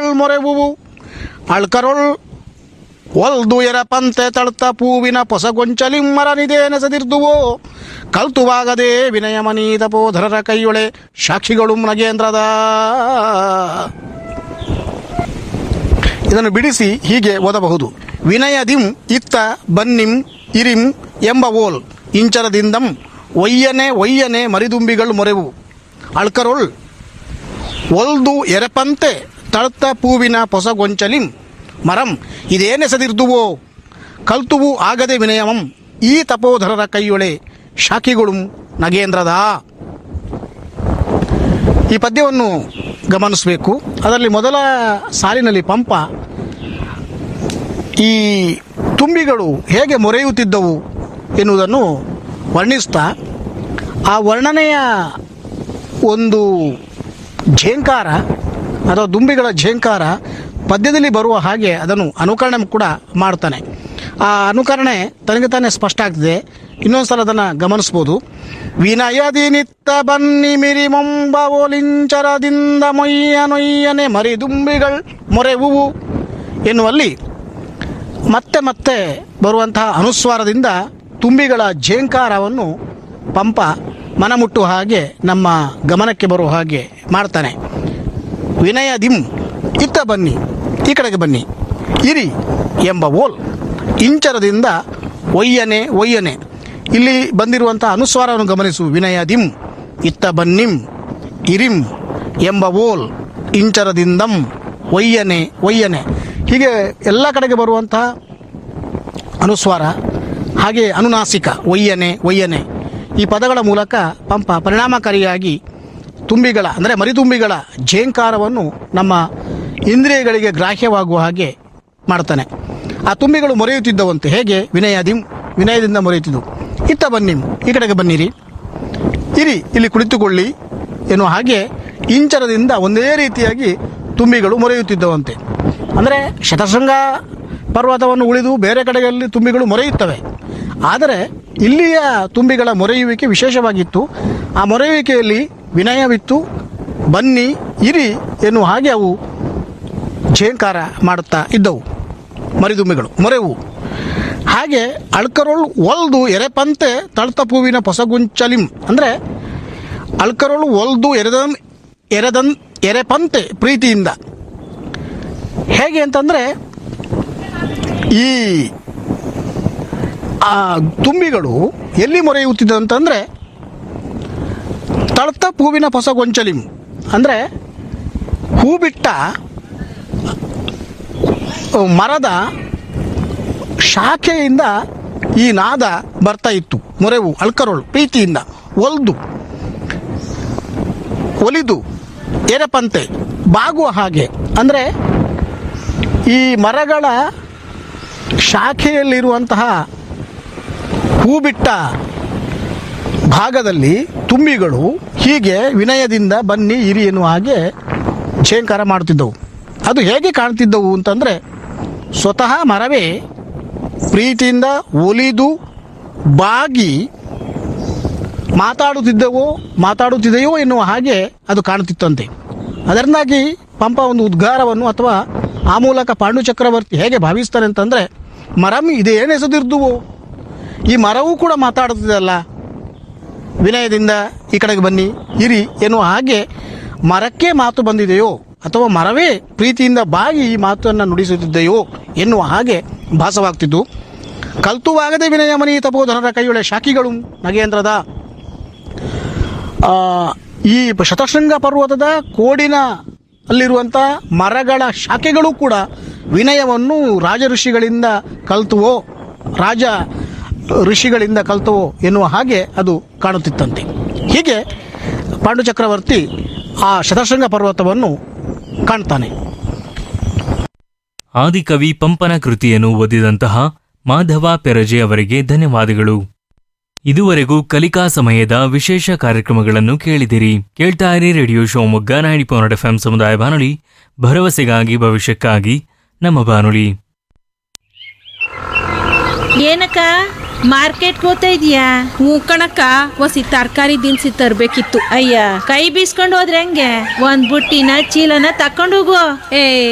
ದುಂಬಿಗಳ್ ಮೊರೆವುವು ಅಳ್ಕರೊಳ್ ಒಲ್ದು ಎರಪಂತೆ ತಳ್ತ ಪೂವಿನ ಪೊಸಗೊಂಚಲಿಮ್ಮರನಿದೇನೆಸದಿರ್ದುವೋ ಕಲ್ತುವಾಗದೆ ವಿನಯಮನೀತ ಪೋಧರರ ಕೈಯೊಳೆ ಸಾಕ್ಷಿಗಳು ನಗೇಂದ್ರದ ಇದನ್ನು ಬಿಡಿಸಿ ಹೀಗೆ ಓದಬಹುದು ವಿನಯದಿಂ ಇತ್ತ ಬನ್ನಿಂ ಇರಿಂ ಎಂಬ ಓಲ್ ಇಂಚರದಿಂದಂ ಒಯ್ಯನೆ ಒಯ್ಯನೆ ಮರಿದುಂಬಿಗಳು ಮೊರೆವು ಅಳ್ಕರೊಳ್ ಒಲ್ದು ಎರಪಂತೆ ತಳ್ತ ಪೂವಿನ ಪೊಸಗೊಂಚಲಿಂ ಮರಂ ಇದೇನೆಸದಿರ್ದುವೋ ಕಲ್ತುವು ಆಗದೆ ವಿನಯಮಂ ಈ ತಪೋಧರರ ಕೈಯೊಳೆ ಶಾಖಿಗಳು ನಗೇಂದ್ರದ ಈ ಪದ್ಯವನ್ನು ಗಮನಿಸಬೇಕು ಅದರಲ್ಲಿ ಮೊದಲ ಸಾಲಿನಲ್ಲಿ ಪಂಪ ಈ ತುಂಬಿಗಳು ಹೇಗೆ ಮೊರೆಯುತ್ತಿದ್ದವು ಎನ್ನುವುದನ್ನು ವರ್ಣಿಸ್ತಾ ಆ ವರ್ಣನೆಯ ಒಂದು ಝೇಂಕಾರ ಅಥವಾ ದುಂಬಿಗಳ ಝೇಂಕಾರ ಪದ್ಯದಲ್ಲಿ ಬರುವ ಹಾಗೆ ಅದನ್ನು ಅನುಕರಣೆ ಕೂಡ ಮಾಡ್ತಾನೆ ಆ ಅನುಕರಣೆ ತನಗೆ ತಾನೇ ಸ್ಪಷ್ಟ ಆಗ್ತದೆ ಇನ್ನೊಂದು ಸಲ ಅದನ್ನು ಗಮನಿಸ್ಬೋದು ವಿನಯದಿ ನಿತ್ತ ಬನ್ನಿ ಮಿರಿ ಮೊಂಬ ಓಲಿಂಚರದಿಂದ ಮೊಯ್ಯ ನೊಯ್ಯನೆ ಮರಿ ದುಂಬಿಗಳು ಮೊರೆವುವು ಎನ್ನುವಲ್ಲಿ ಮತ್ತೆ ಮತ್ತೆ ಬರುವಂತಹ ಅನುಸ್ವಾರದಿಂದ ತುಂಬಿಗಳ ಝೇಂಕಾರವನ್ನು ಪಂಪ ಮನಮುಟ್ಟುವ ಹಾಗೆ ನಮ್ಮ ಗಮನಕ್ಕೆ ಬರುವ ಹಾಗೆ ಮಾಡ್ತಾನೆ ವಿನಯ ದಿಂ ಇತ್ತ ಬನ್ನಿ ಈ ಕಡೆಗೆ ಬನ್ನಿ ಇರಿ ಎಂಬ ಓಲ್ ಇಂಚರದಿಂದ ಒಯ್ಯನೆ ಒಯ್ಯನೆ ಇಲ್ಲಿ ಬಂದಿರುವಂಥ ಅನುಸ್ವಾರವನ್ನು ಗಮನಿಸು ವಿನಯ ದಿಂ ಇತ್ತ ಬನ್ನಿಂ ಇರಿಂ ಎಂಬ ಓಲ್ ಇಂಚರದಿಂದಂ ಒಯ್ಯನೆ ಒಯ್ಯನೆ ಹೀಗೆ ಎಲ್ಲ ಕಡೆಗೆ ಬರುವಂತಹ ಅನುಸ್ವಾರ ಹಾಗೆ ಅನುನಾಸಿಕ ಒಯ್ಯನೆ ಒಯ್ಯನೆ ಈ ಪದಗಳ ಮೂಲಕ ಪಂಪ ಪರಿಣಾಮಕಾರಿಯಾಗಿ ತುಂಬಿಗಳ ಅಂದರೆ ಮರಿತುಂಬಿಗಳ ಝೇಂಕಾರವನ್ನು ನಮ್ಮ ಇಂದ್ರಿಯಗಳಿಗೆ ಗ್ರಾಹ್ಯವಾಗುವ ಹಾಗೆ ಮಾಡ್ತಾನೆ ಆ ತುಂಬಿಗಳು ಮೊರೆಯುತ್ತಿದ್ದವಂತೆ ಹೇಗೆ ವಿನಯದಿಂ ವಿನಯದಿಂದ ಮೊರೆಯುತ್ತಿದ್ದವು ಇತ್ತ ಬನ್ನಿ ಈ ಕಡೆಗೆ ಬನ್ನಿರಿ ಇರಿ ಇಲ್ಲಿ ಕುಳಿತುಕೊಳ್ಳಿ ಎನ್ನುವ ಹಾಗೆ ಇಂಚರದಿಂದ ಒಂದೇ ರೀತಿಯಾಗಿ ತುಂಬಿಗಳು ಮೊರೆಯುತ್ತಿದ್ದವಂತೆ ಅಂದರೆ ಶತಶೃಂಗ ಪರ್ವತವನ್ನು ಉಳಿದು ಬೇರೆ ಕಡೆಯಲ್ಲಿ ತುಂಬಿಗಳು ಮೊರೆಯುತ್ತವೆ ಆದರೆ ಇಲ್ಲಿಯ ತುಂಬಿಗಳ ಮೊರೆಯುವಿಕೆ ವಿಶೇಷವಾಗಿತ್ತು ಆ ಮೊರೆಯುವಿಕೆಯಲ್ಲಿ ವಿನಯವಿತ್ತು ಬನ್ನಿ ಇರಿ ಎನ್ನುವ ಹಾಗೆ ಅವು ಝೇಂಕಾರ ಮಾಡುತ್ತಾ ಇದ್ದವು ಮರಿದುಂಬಿಗಳು ಮೊರೆವು ಹಾಗೆ ಅಳ್ಕರೊಳು ಒಲ್ದು ಎರೆಪಂತೆ ತಳ್ತಪೂವಿನ ಪೊಸಗುಂಚಲಿಂ ಅಂದರೆ ಅಳ್ಕರೊಳು ಒಲ್ದು ಎರೆದನ್ ಎರೆದನ್ ಎರೆಪಂತೆ ಪ್ರೀತಿಯಿಂದ ಹೇಗೆ ಅಂತಂದರೆ ಈ ಆ ತುಂಬಿಗಳು ಎಲ್ಲಿ ಮೊರೆಯುತ್ತಿದ್ದ ಅಂತಂದರೆ ತಳ್ತ ಹೂವಿನ ಪೊಸಗೊಂಚಲಿಂ ಅಂದರೆ ಹೂ ಬಿಟ್ಟ ಮರದ ಶಾಖೆಯಿಂದ ಈ ನಾದ ಬರ್ತಾ ಇತ್ತು ಮೊರೆವು ಅಳ್ಕರೋಳು ಪ್ರೀತಿಯಿಂದ ಒಲ್ದು ಒಲಿದು ಎರೆಪಂತೆ ಬಾಗುವ ಹಾಗೆ ಅಂದರೆ ಈ ಮರಗಳ ಶಾಖೆಯಲ್ಲಿರುವಂತಹ ಹೂ ಬಿಟ್ಟ ಭಾಗದಲ್ಲಿ ತುಂಬಿಗಳು ಹೀಗೆ ವಿನಯದಿಂದ ಬನ್ನಿ ಇರಿ ಎನ್ನುವ ಹಾಗೆ ಝೇಂಕಾರ ಮಾಡುತ್ತಿದ್ದವು ಅದು ಹೇಗೆ ಕಾಣ್ತಿದ್ದವು ಅಂತಂದರೆ ಸ್ವತಃ ಮರವೇ ಪ್ರೀತಿಯಿಂದ ಒಲಿದು ಬಾಗಿ ಮಾತಾಡುತ್ತಿದ್ದವೋ ಮಾತಾಡುತ್ತಿದೆಯೋ ಎನ್ನುವ ಹಾಗೆ ಅದು ಕಾಣುತ್ತಿತ್ತಂತೆ ಅದರಿಂದಾಗಿ ಪಂಪ ಒಂದು ಉದ್ಗಾರವನ್ನು ಅಥವಾ ಆ ಮೂಲಕ ಪಾಂಡು ಚಕ್ರವರ್ತಿ ಹೇಗೆ ಭಾವಿಸ್ತಾನೆ ಅಂತಂದರೆ ಮರಂ ಇದೇನು ಎಸೆದಿರ್ದುವೋ ಈ ಮರವೂ ಕೂಡ ಮಾತಾಡುತ್ತಿದೆಯಲ್ಲ ವಿನಯದಿಂದ ಈ ಕಡೆಗೆ ಬನ್ನಿ ಇರಿ ಎನ್ನುವ ಹಾಗೆ ಮರಕ್ಕೆ ಮಾತು ಬಂದಿದೆಯೋ ಅಥವಾ ಮರವೇ ಪ್ರೀತಿಯಿಂದ ಬಾಗಿ ಈ ಮಾತನ್ನು ನುಡಿಸುತ್ತಿದೆಯೋ ಎನ್ನುವ ಹಾಗೆ ಭಾಸವಾಗ್ತಿದ್ದು ಕಲ್ತುವಾಗದೆ ವಿನಯ ಮನಿ ತಪೋಧನರ ಕೈಯೊಳೆ ಶಾಖಿಗಳು ನಗೇಂದ್ರದ ಆ, ಈ ಶತಶೃಂಗ ಪರ್ವತದ ಕೋಡಿನ ಅಲ್ಲಿರುವಂಥ ಮರಗಳ ಶಾಖೆಗಳು ಕೂಡ ವಿನಯವನ್ನು ರಾಜ ಋಷಿಗಳಿಂದ ಕಲ್ತುವೋ ರಾಜ ಋಷಿಗಳಿಂದ ಕಲ್ತುವೋ ಎನ್ನುವ ಹಾಗೆ ಅದು ಕಾಣುತ್ತಿತ್ತಂತೆ ಹೀಗೆ ಪಾಂಡು ಚಕ್ರವರ್ತಿ ಆ ಶತಶೃಂಗ ಪರ್ವತವನ್ನು ಕಾಣ್ತಾನೆ ಆದಿಕವಿ ಪಂಪನ ಕೃತಿಯನ್ನು ಓದಿದಂತಹ ಮಾಧವ ಪೆರಜೆ ಅವರಿಗೆ ಧನ್ಯವಾದಗಳು ಇದುವರೆಗೂ ಕಲಿಕಾ ಸಮಯದ ವಿಶೇಷ ಕಾರ್ಯಕ್ರಮಗಳನ್ನು ಕೇಳಿದಿರಿ ಕೇಳ್ತಾ ಇರಿ radio Shivamogga ninety point F ಸಮುದಾಯ ಬಾನುಲಿ ಭರವಸೆಗಾಗಿ ಭವಿಷ್ಯಕ್ಕಾಗಿ ನಮ್ಮ ಬಾನುಲಿ ಏನಕ್ಕ ಮಾರ್ಕೆಟ್ಗೆ ಹೋಗ್ತಾ ಇದೀಯಾ ಹ್ಞೂ ಕಣಕ್ಕ ಒಸಿ ತರಕಾರಿ ದಿನಸಿ ತರ್ಬೇಕಿತ್ತು ಅಯ್ಯ ಕೈ ಬೀಸ್ಕೊಂಡು ಹೋದ್ರೆ ಹೆಂಗೆ ಒಂದ್ ಬುಟ್ಟಿನ ಚೀಲನ ತಕೊಂಡು ಹೋಗು ಏ